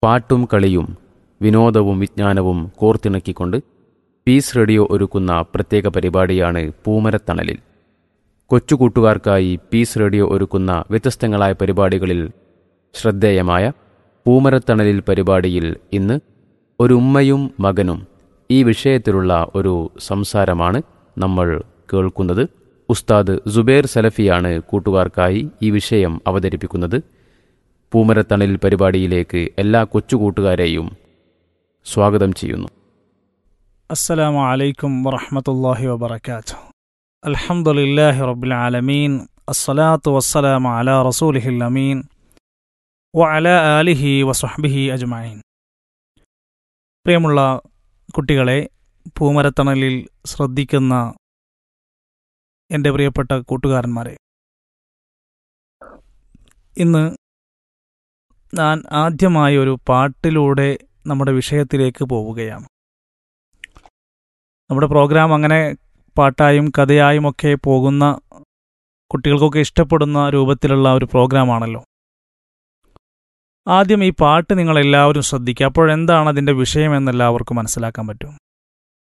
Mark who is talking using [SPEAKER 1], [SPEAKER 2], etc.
[SPEAKER 1] പാട്ടും കളിയും വിനോദവും വിജ്ഞാനവും കോർത്തിണക്കിക്കൊണ്ട് പീസ് റേഡിയോ ഒരുക്കുന്ന പ്രത്യേക പരിപാടിയാണ് പൂമരത്തണലിൽ കൊച്ചുകൂട്ടുകാർക്കായി പീസ് റേഡിയോ ഒരുക്കുന്ന വ്യത്യസ്തങ്ങളായ പരിപാടികളിൽ ശ്രദ്ധേയമായ പൂമരത്തണലിൽ പരിപാടിയിൽ ഇന്ന് ഒരു ഉമ്മയും മകനും ഈ വിഷയത്തിലുള്ള ഒരു സംസാരമാണ് നമ്മൾ കേൾക്കുന്നത് ഉസ്താദ് സുബൈർ സലഫിയാണ് കൂട്ടുകാർക്കായി ഈ വിഷയം അവതരിപ്പിക്കുന്നത് പൂമരത്തണലിൽ പരിപാടിയിലേക്ക് എല്ലാ കൊച്ചുകൂട്ടുകാരെയും സ്വാഗതം ചെയ്യുന്നു
[SPEAKER 2] السلام عليكم ورحمة الله وبركاته الحمد لله رب العالمين الصلاة والسلام على رسوله الأمين وعلى آله وصحبه أجمعين പ്രിയമുള്ള കുട്ടികളെ പൂമരത്തണലിൽ ശ്രദ്ധിക്കുന്ന എൻ്റെ പ്രിയപ്പെട്ട കൂട്ടുകാരന്മാരെ ഇന്ന് ഞാൻ ആദ്യമായി ഒരു പാട്ടിലൂടെ നമ്മുടെ വിഷയത്തിലേക്ക് പോവുകയാണ് നമ്മുടെ പ്രോഗ്രാം അങ്ങനെ പാട്ടായും കഥയായും ഒക്കെ പോകുന്ന കുട്ടികൾക്കൊക്കെ ഇഷ്ടപ്പെടുന്ന രൂപത്തിലുള്ള ഒരു പ്രോഗ്രാമാണല്ലോ ആദ്യം ഈ പാട്ട് നിങ്ങൾ എല്ലാവരും ശ്രദ്ധിക്കുക അപ്പോഴെന്താണ് അതിൻ്റെ വിഷയം എന്ന് എല്ലാവർക്കും മനസ്സിലാക്കാൻ പറ്റും